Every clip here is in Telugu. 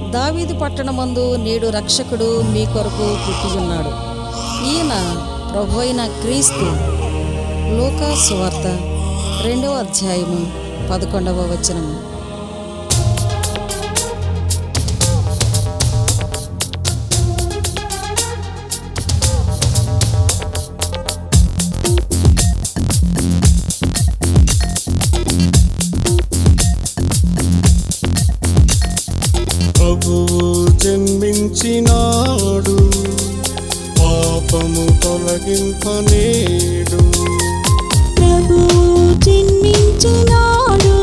దావీదు పట్టణమందు నేడు రక్షకుడు మీ కొరకు పుట్టి ఉన్నాడు ఈయన ప్రభు అయిన క్రీస్తు లోకా సువార్త రెండవ అధ్యాయము పదకొండవ వచనము ప్రభువు జన్మించినాడు పాపము తొలగింపనేడు ప్రభువు జన్మించినాడు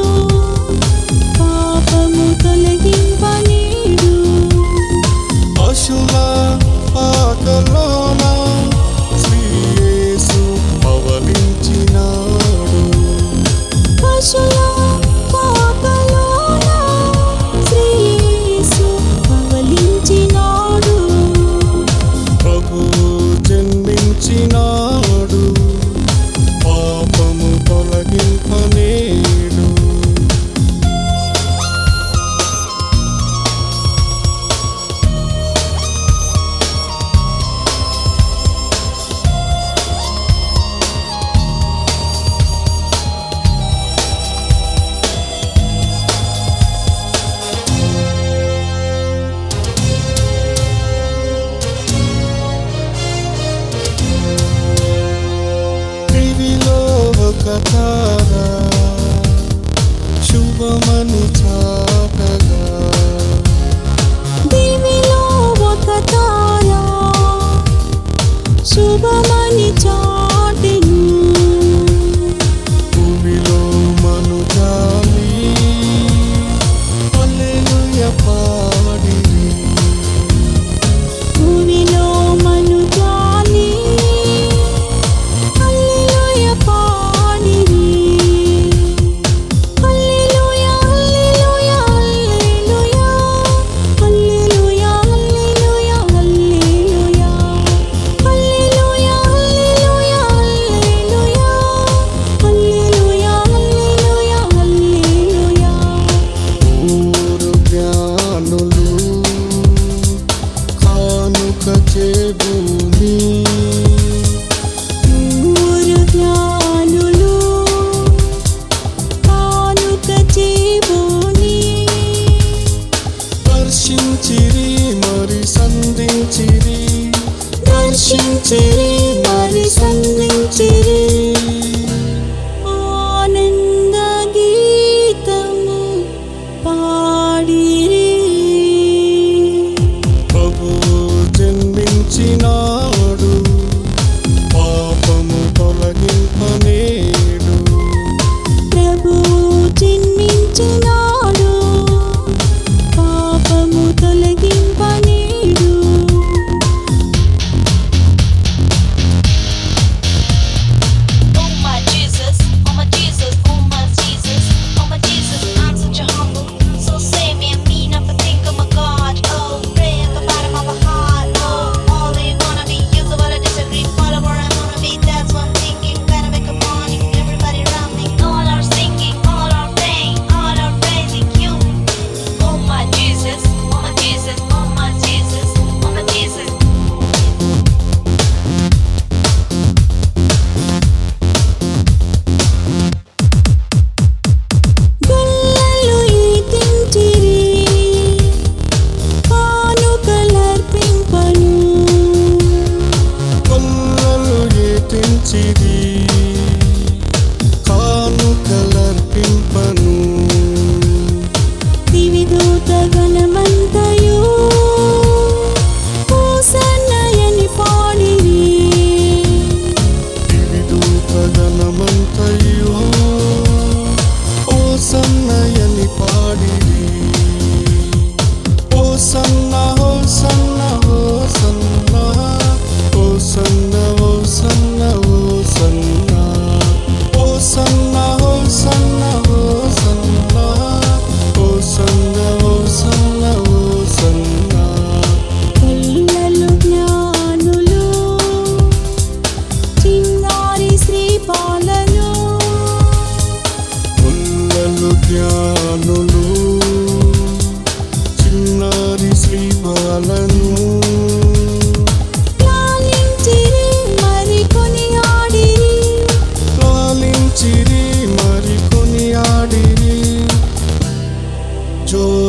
పాపము తొలగింపనీడు పశుల పాకలోన శ్రీయేసు పవలించినాడు పశుల పాకలోన శ్రీయేసు పవలించినాడు ప్రభువు జన్మించినాడు పాపము తొలగింపనేడు దివిలో ఒక తార శుభమని చాటగా దివిలో ఒక తార శుభమని చాటెను భూమిలో మనుజాలి హల్లెలూయ పాడిరి భూమిలో మనుజాలి హల్లెలూయ పాడిరి హల్లెలూయ హల్లెలూయ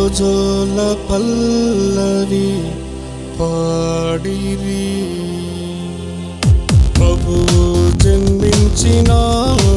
జోల పల్లవి పాడిరి ప్రభు జన్మించినాడు